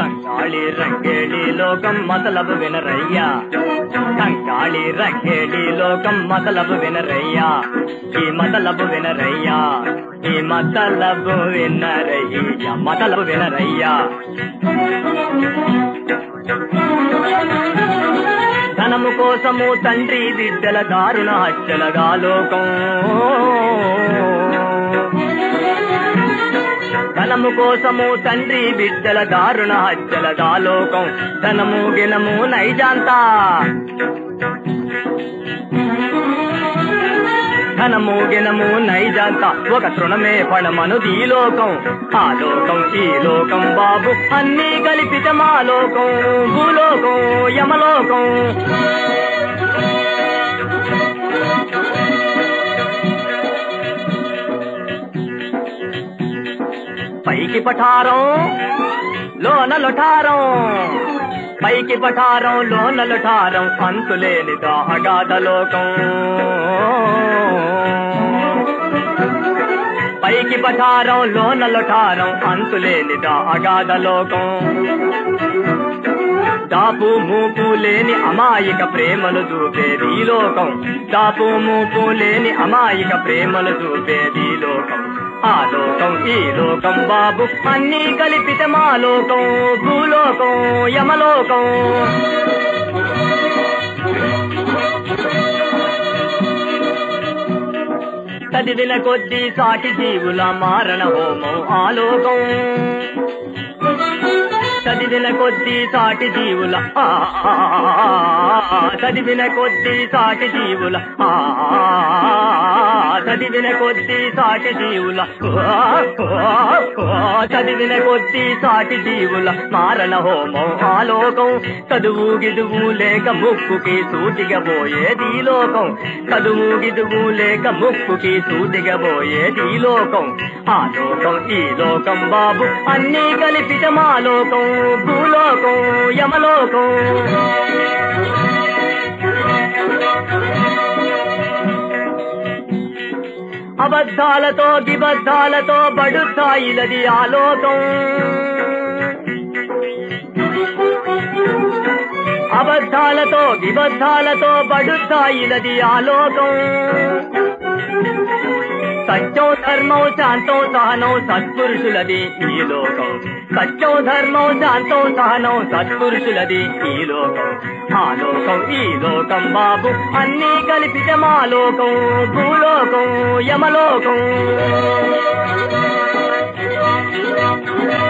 కంగాళి రంగేళి లోకం మతలబు వినరయ్యా కంగాళి రంగేళి లోకం మతలబు వినరయ్యా ఈ మతలబు వినరయ్యా ఈ మతలబు వినరయ్యా మతలబు వినరయ్యా ధనము కోసము తండ్రి బిడ్డల దారుణ హత్యలగా లోకం ధనము కోసము తండ్రి బిడ్డల దారుణ హత్యలగా లోకం ధనము గినము నైజాంతా ధనము గినము నైజాంత ఒక తృణమే పడమను ఈ లోకం ఆ లోకం ఈ లోకం బాబు అన్నీ కల్పితమా లోకం భూలోకం యమలోకం పైకి పఠారం లోన లొఠారం పైకి పఠారం లోన లొఠారం అంతులేని అగాధ లోకం పైకి పఠారం లోన లొఠారం అంతులేని అగాధ లోకం దాపు మూపు లేని అమాయక ప్రేమలు చూపేది ఈ లోకం దాపు మూపు లేని అమాయక ప్రేమలు చూపేది ఈ లోకం ఆ లోకం ఈ లోకం బాబు అన్నీ కల్పితమా లోకం భూలోకం యమలోకం చదివిన కొద్దీ సాటి జీవుల మారణ హోమం ఆలోకం చదివిన కొద్దీ సాటి జీవుల ఆ, చదివిన కొద్దీ సాటి జీవుల ఆ, చదివిన కొద్దీ సాటి జీవుల ఆ, ఆ, చదివిన కొద్దీ సాటి జీవుల మారణ హోమం ఆలోకం చదువు గిదువు లేక ముక్కుకి సూటిగా పోయేది ఈ లోకం చదువు గిదువు లేక ముక్కుకి సూటిగా పోయేది ఈ లోకం ఆ లోకం ఈ లోకం బాబు అన్నీ కల్పితమా లోకం భూలోకం యమలోకం అబద్ధాలతో గిబద్ధాలతో బడుతాయిలది ఆలోకం అబద్ధాలతో విబద్ధాలతో బడుతాయిలది ఆలోకం సత్యం ధర్మం శాంతం సహనం సత్పురుషులది ఈ లోకం సత్యం ధర్మం శాంతం సహనం సత్పురుషులది ఈ లోకం ఆ లోకం ఈ లోకం బాబు అన్నీ కల్పితమా లోకం భూలోకం యమలోకం